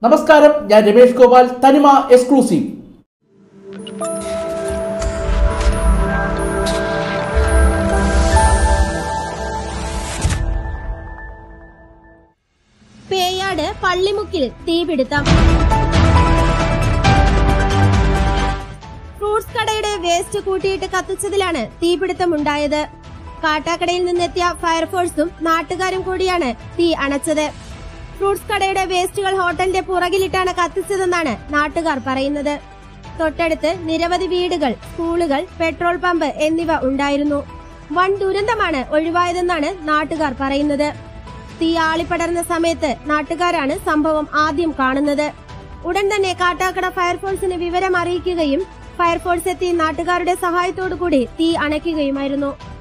നമസ്കാരം ഞാൻ രമേഷ് ഗോപാൽ തനിമ എക്സ്ക്ലൂസീവ് പേയാട് പള്ളിമുക്കിൽ തീപിടുത്തം ഫ്രൂട്ട്സ് കടയുടെ വേസ്റ്റ് കൂട്ടിയിട്ട് കത്തിച്ചതിലാണ് തീപിടുത്തമുണ്ടായത് കാട്ടാക്കടയിൽ നിന്നെത്തിയ ഫയർഫോഴ്സും നാട്ടുകാരും കൂടിയാണ് തീ അണച്ചത് ഫ്രൂട്ട്സ് കടയുടെ വേസ്റ്റുകൾ ഹോട്ടലിന്റെ പുറകിലിട്ടാണ് കത്തിച്ചതെന്നാണ് നാട്ടുകാർ പറയുന്നത് തൊട്ടടുത്ത് നിരവധി വീടുകൾ സ്കൂളുകൾ പെട്രോൾ പമ്പ് എന്നിവ ഉണ്ടായിരുന്നു വൻ ദുരന്തമാണ് ഒഴിവായതെന്നാണ് നാട്ടുകാർ പറയുന്നത് തീ ആളിപ്പടർന്ന സമയത്ത് നാട്ടുകാരാണ് സംഭവം ആദ്യം കാണുന്നത് ഉടൻ തന്നെ കാട്ടാക്കട ഫയർഫോഴ്സിന് വിവരം അറിയിക്കുകയും ഫയർഫോഴ്സ് എത്തി നാട്ടുകാരുടെ സഹായത്തോടു കൂടി തീ അണയ്ക്കുകയുമായിരുന്നു